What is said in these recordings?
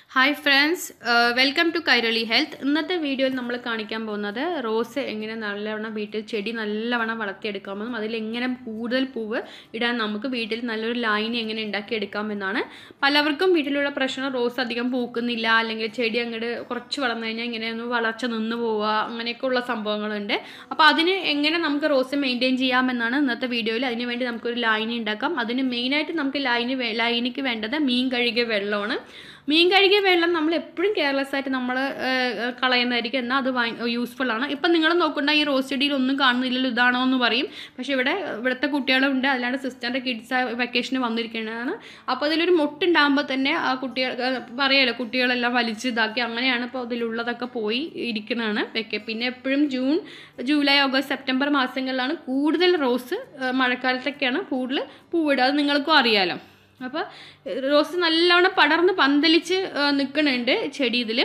hi friends welcome to Kairali health ഇന്നത്തെ വീഡിയോയിൽ നമ്മൾ കാണിക്കാൻ പോകുന്നത് റോസ് എങ്ങനെ നല്ലവണ്ണം വീട്ടിൽ ചെടി നല്ലവണ്ണം വളർത്തിയെടുക്കാമെന്നും അതിൽ എങ്ങനെ കൂടുതൽ പൂവ് ഇടാൻ നമുക്ക് വീട്ടിൽ നല്ലൊരു ലൈൻ എങ്ങനെ ഉണ്ടാക്കിയെടുക്കാമെന്നാണ് പലവർക്കും വീട്ടിലുള്ള പ്രശ്നം റോസ് അധികം പൂക്കുന്നില്ല അല്ലെങ്കിൽ ചെടി അങ്ങോട്ട് കുറച്ച് വളർന്നു കഴിഞ്ഞാൽ ഇങ്ങനെ ഒന്ന് വളർച്ച നിന്ന് പോവുക അങ്ങനെയൊക്കെ ഉള്ള സംഭവങ്ങളുണ്ട് അപ്പോൾ അതിന് എങ്ങനെ നമുക്ക് റോസ് മെയിൻറ്റെയിൻ ചെയ്യാമെന്നാണ് ഇന്നത്തെ വീഡിയോയിൽ അതിന് വേണ്ടി നമുക്കൊരു ലൈൻ ഉണ്ടാക്കാം അതിന് മെയിനായിട്ട് നമുക്ക് ലൈന് ലൈനിക്ക് വേണ്ടത് മീൻ കഴുകിയ വെള്ളമാണ് മീൻ കഴുകിയ വെള്ളം നമ്മൾ എപ്പോഴും കെയർലെസ് ആയിട്ട് നമ്മൾ കളയുന്നതായിരിക്കും എന്നാൽ അത് യൂസ്ഫുൾ ആണ് ഇപ്പം നിങ്ങൾ നോക്കണ്ട ഈ റോസ് ചെടിയിൽ ഒന്നും കാണുന്നില്ലല്ലോ ഇതാണോ എന്ന് പറയും പക്ഷേ ഇവിടെ ഇവിടുത്തെ കുട്ടികളുണ്ട് അല്ലാണ്ട് സിസ്റ്ററിൻ്റെ കിഡ്സ് വെക്കേഷന് വന്നിരിക്കുന്നതാണ് അപ്പോൾ അതിലൊരു മുട്ടുണ്ടാകുമ്പോൾ തന്നെ ആ കുട്ടികൾ പറയാലോ കുട്ടികളെല്ലാം വലിച്ച് ഇതാക്കി അങ്ങനെയാണ് ഇപ്പോൾ അതിലുള്ളതൊക്കെ പോയി ഇരിക്കുന്നതാണ് വെക്കെ പിന്നെ എപ്പോഴും ജൂൺ ജൂലൈ ഓഗസ്റ്റ് സെപ്റ്റംബർ മാസങ്ങളിലാണ് കൂടുതൽ റോസ് മഴക്കാലത്തൊക്കെയാണ് കൂടുതൽ പൂവിടുക അത് നിങ്ങൾക്കും അറിയാലോ അപ്പോൾ റോസ് നല്ലവണ്ണം പടർന്ന് പന്തലിച്ച് നിൽക്കുന്നുണ്ട് ചെടി ഇതിൽ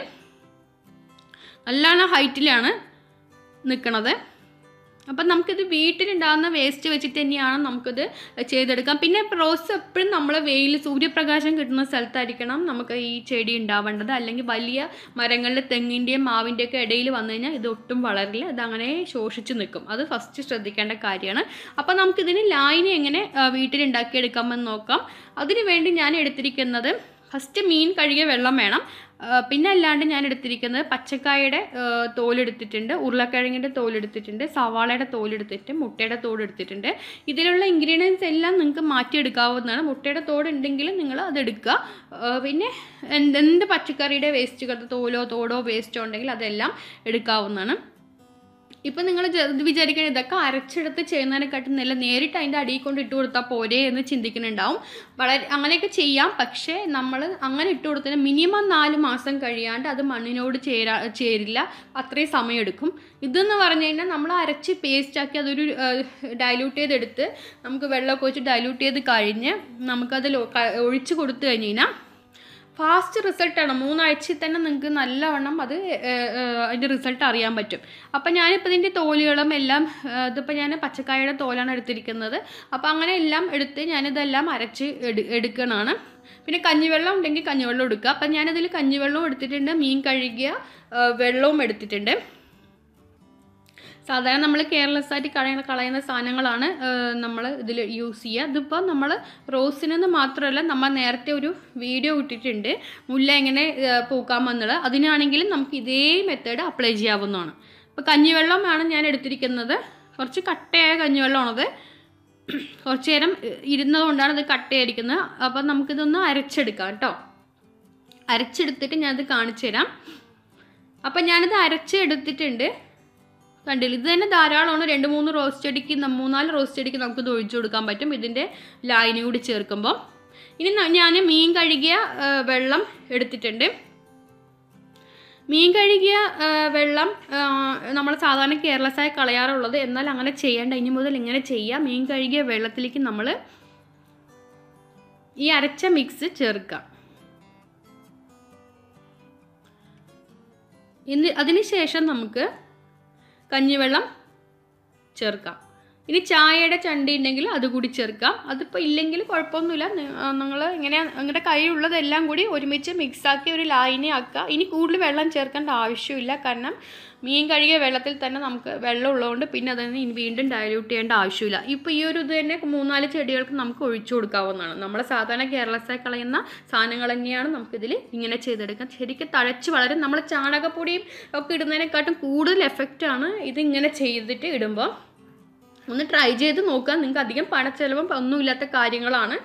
നല്ലവണ്ണം ഹൈറ്റിലാണ് നിൽക്കണത് അപ്പം നമുക്കിത് വീട്ടിലുണ്ടാകുന്ന വേസ്റ്റ് വെച്ചിട്ട് തന്നെയാണ് നമുക്കിത് ചെയ്തെടുക്കാം പിന്നെ റോസ് എപ്പോഴും നമ്മൾ വെയിൽ സൂര്യപ്രകാശം കിട്ടുന്ന സ്ഥലത്തായിരിക്കണം നമുക്ക് ഈ ചെടി ഉണ്ടാവേണ്ടത് അല്ലെങ്കിൽ വലിയ മരങ്ങളുടെ തെങ്ങിൻ്റെയും മാവിൻ്റെയൊക്കെ ഇടയിൽ വന്നു കഴിഞ്ഞാൽ ഇത് ഒട്ടും വളരില്ല ഇതങ്ങനെ ശോഷിച്ച് നിൽക്കും അത് ഫസ്റ്റ് ശ്രദ്ധിക്കേണ്ട കാര്യമാണ് അപ്പോൾ നമുക്കിതിന് ലായനി എങ്ങനെ വീട്ടിലുണ്ടാക്കിയെടുക്കാമെന്ന് നോക്കാം അതിനു വേണ്ടി ഞാൻ എടുത്തിരിക്കുന്നത് ഫസ്റ്റ് മീൻ കഴുകിയ വെള്ളം വേണം പിന്നെ അല്ലാണ്ട് ഞാൻ എടുത്തിരിക്കുന്നത് പച്ചക്കായയുടെ തോലെടുത്തിട്ടുണ്ട് ഉരുളക്കിഴങ്ങിൻ്റെ തോലെടുത്തിട്ടുണ്ട് സവാളയുടെ തോലെടുത്തിട്ട് മുട്ടയുടെ തോട് എടുത്തിട്ടുണ്ട് ഇതിലുള്ള ഇൻഗ്രീഡിയൻസ് എല്ലാം നിങ്ങൾക്ക് മാറ്റിയെടുക്കാവുന്നതാണ് മുട്ടയുടെ തോട് ഉണ്ടെങ്കിൽ നിങ്ങൾ അത് എടുക്കുക പിന്നെ എന്ത് പച്ചക്കറിയുടെ വേസ്റ്റുകൾ തോലോ തോടോ വേസ്റ്റോ ഉണ്ടെങ്കിൽ അതെല്ലാം എടുക്കാവുന്നതാണ് ഇപ്പം നിങ്ങൾ വിചാരിക്കണം ഇതൊക്കെ അരച്ചെടുത്ത് ചെയ്യുന്നതിനെക്കാട്ടും നല്ല നേരിട്ട് അതിൻ്റെ അടിയിൽ കൊണ്ട് ഇട്ട് കൊടുത്താൽ പോരെ എന്ന് ചിന്തിക്കുന്നുണ്ടാവും വളരെ അങ്ങനെയൊക്കെ ചെയ്യാം പക്ഷേ നമ്മൾ അങ്ങനെ ഇട്ട് കൊടുത്തതിന് മിനിമം നാല് മാസം കഴിയാണ്ട് അത് മണ്ണിനോട് ചേരാ ചേരില്ല അത്രയും സമയമെടുക്കും ഇതെന്ന് പറഞ്ഞു കഴിഞ്ഞാൽ നമ്മൾ അരച്ച് പേസ്റ്റാക്കി അതൊരു ഡൈല്യൂട്ട് ചെയ്തെടുത്ത് നമുക്ക് വെള്ളമൊക്കെ വെച്ച് ഡൈല്യൂട്ട് ചെയ്ത് കഴിഞ്ഞ് നമുക്കതിൽ ഒഴിച്ച് കൊടുത്തു കഴിഞ്ഞ് കഴിഞ്ഞാൽ ഫാസ്റ്റ് റിസൾട്ടാണ് മൂന്നാഴ്ചയിൽ തന്നെ നിങ്ങൾക്ക് നല്ലവണ്ണം അത് അതിൻ്റെ റിസൾട്ട് അറിയാൻ പറ്റും അപ്പം ഞാനിപ്പോൾ ഇതിൻ്റെ തോലുകളും എല്ലാം ഇതിപ്പോൾ ഞാൻ പച്ചക്കായയുടെ തോലാണ് എടുത്തിരിക്കുന്നത് അപ്പോൾ അങ്ങനെ എല്ലാം എടുത്ത് ഞാനിതെല്ലാം അരച്ച് എടു എടുക്കണതാണ് പിന്നെ കഞ്ഞിവെള്ളം ഉണ്ടെങ്കിൽ കഞ്ഞിവെള്ളം എടുക്കുക അപ്പം ഞാനിതിൽ കഞ്ഞിവെള്ളവും എടുത്തിട്ടുണ്ട് മീൻ കഴുകിയ വെള്ളവും എടുത്തിട്ടുണ്ട് സാധാരണ നമ്മൾ കെയർലെസ് ആയിട്ട് കളയുന്ന കളയുന്ന സാധനങ്ങളാണ് നമ്മൾ ഇതിൽ യൂസ് ചെയ്യുക ഇതിപ്പോൾ നമ്മൾ റോസിനെന്ന് മാത്രമല്ല നമ്മൾ നേരത്തെ ഒരു വീഡിയോ ഇട്ടിട്ടുണ്ട് മുല്ല എങ്ങനെ പൂക്കാമെന്നുള്ളത് അതിനാണെങ്കിലും നമുക്ക് ഇതേ മെത്തേഡ് അപ്ലൈ ചെയ്യാവുന്നതാണ് ഇപ്പോൾ കഞ്ഞിവെള്ളമാണ് ഞാൻ എടുത്തിരിക്കുന്നത് കുറച്ച് കട്ടയായ കഞ്ഞിവെള്ളമാണത് കുറച്ച് നേരം ഇരുന്നത് കൊണ്ടാണ് ഇത് കട്ടയായിരിക്കുന്നത് അപ്പം നമുക്കിതൊന്ന് അരച്ചെടുക്കാം കേട്ടോ അരച്ചെടുത്തിട്ട് ഞാനത് കാണിച്ചു തരാം അപ്പം ഞാനിത് അരച്ചെടുത്തിട്ടുണ്ട് കണ്ടില്ല ഇത് തന്നെ ധാരാളമാണ് രണ്ട് മൂന്ന് റോസ് ചെടിക്ക് മൂന്നാല് റോസ് ചെടിക്ക് നമുക്കിത് ഒഴിച്ചു കൊടുക്കാൻ പറ്റും ഇതിൻ്റെ ലായനി കൂടി ചേർക്കുമ്പോൾ ഇനി ഞാൻ മീൻ കഴുകിയ വെള്ളം എടുത്തിട്ടുണ്ട് മീൻ കഴുകിയ വെള്ളം നമ്മൾ സാധാരണ കെയർലെസ്സായി കളയാറുള്ളത് എന്നാൽ അങ്ങനെ ചെയ്യേണ്ട ഇനി മുതൽ ഇങ്ങനെ ചെയ്യാം മീൻ കഴുകിയ വെള്ളത്തിലേക്ക് നമ്മൾ ഈ അരച്ച മിക്സ് ചേർക്കാം ഇന്ന് അതിന് ശേഷം നമുക്ക് കഞ്ഞിവെള്ളം ചേർക്കാം ഇനി ചായയുടെ ചണ്ടി ഉണ്ടെങ്കിൽ അതുകൂടി ചേർക്കാം അതിപ്പോൾ ഇല്ലെങ്കിൽ കുഴപ്പമൊന്നുമില്ല നിങ്ങൾ ഇങ്ങനെ നിങ്ങളുടെ കയ്യിലുള്ളതെല്ലാം കൂടി ഒരുമിച്ച് മിക്സാക്കി ഒരു ലായനി ആക്കുക ഇനി കൂടുതൽ വെള്ളം ചേർക്കേണ്ട ആവശ്യമില്ല കാരണം മീൻ കഴുകിയ വെള്ളത്തിൽ തന്നെ നമുക്ക് വെള്ളം ഉള്ളതുകൊണ്ട് പിന്നെ അതിന് ഇനി വീണ്ടും ഡയല്യൂട്ട് ചെയ്യേണ്ട ആവശ്യമില്ല ഇപ്പോൾ ഈ ഒരു ഇത് തന്നെ മൂന്നാല് ചെടികൾക്ക് നമുക്ക് ഒഴിച്ചു കൊടുക്കാവുന്നതാണ് നമ്മൾ സാധാരണ കെയർലെസ്സായി കളയുന്ന സാധനങ്ങൾ തന്നെയാണ് നമുക്കിതിൽ ഇങ്ങനെ ചെയ്തെടുക്കാം ശരിക്കും തഴച്ച് വളരും നമ്മൾ ചാണകപ്പൊടിയും ഒക്കെ ഇടുന്നതിനെക്കാട്ടും കൂടുതൽ എഫക്റ്റാണ് ഇതിങ്ങനെ ചെയ്തിട്ട് ഇടുമ്പോൾ ഒന്ന് ട്രൈ ചെയ്ത് നോക്കുക നിങ്ങൾക്ക് അധികം പണച്ചെലവും ഒന്നുമില്ലാത്ത കാര്യങ്ങളാണ്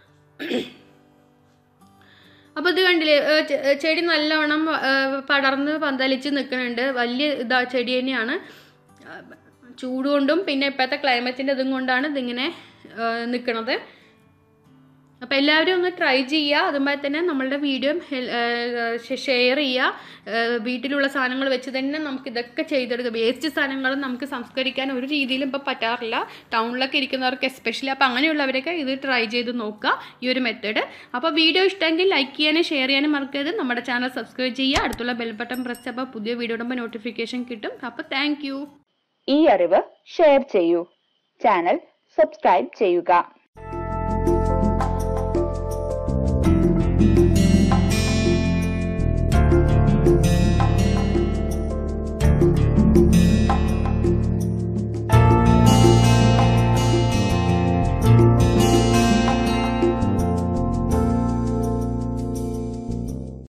അപ്പോൾ ഇത് കണ്ടില്ലേ ചെടി നല്ലവണ്ണം പടർന്ന് പന്തലിച്ച് നിൽക്കുന്നുണ്ട് വലിയ ഇതാ ചെടി തന്നെയാണ് ചൂട് കൊണ്ടും പിന്നെ ഇപ്പോഴത്തെ ക്ലൈമറ്റിൻ്റെ ഇതും കൊണ്ടാണ് ഇതിങ്ങനെ നിൽക്കുന്നത് അപ്പോൾ എല്ലാവരും ഒന്ന് ട്രൈ ചെയ്യുക അതുപോലെ തന്നെ നമ്മളുടെ വീഡിയോ ഷെയർ ചെയ്യുക വീട്ടിലുള്ള സാധനങ്ങൾ വെച്ച് തന്നെ നമുക്ക് ഇതൊക്കെ ചെയ്തെടുക്കാം വേസ്റ്റ് സാധനങ്ങൾ നമുക്ക് സംസ്കരിക്കാൻ ഒരു രീതിയിലും ഇപ്പോൾ പറ്റാറില്ല ടൗണിലൊക്കെ ഇരിക്കുന്നവർക്ക് എസ്പെഷ്യലി അപ്പോൾ അങ്ങനെയുള്ളവരൊക്കെ ഇത് ട്രൈ ചെയ്ത് നോക്കുക ഈ ഒരു മെത്തേഡ് അപ്പോൾ വീഡിയോ ഇഷ്ടമെങ്കിൽ ലൈക്ക് ചെയ്യാനും ഷെയർ ചെയ്യാനും മറക്കരുത് നമ്മുടെ ചാനൽ സബ്സ്ക്രൈബ് ചെയ്യുക അടുത്തുള്ള ബെൽ ബട്ടൺ പ്രസ് ചെയ്യുമ്പോൾ പുതിയ വീഡിയോ ഇടുമ്പോൾ നോട്ടിഫിക്കേഷൻ കിട്ടും അപ്പോൾ താങ്ക് ഈ അറിവ് ഷെയർ ചെയ്യൂ ചാനൽ സബ്സ്ക്രൈബ് ചെയ്യുക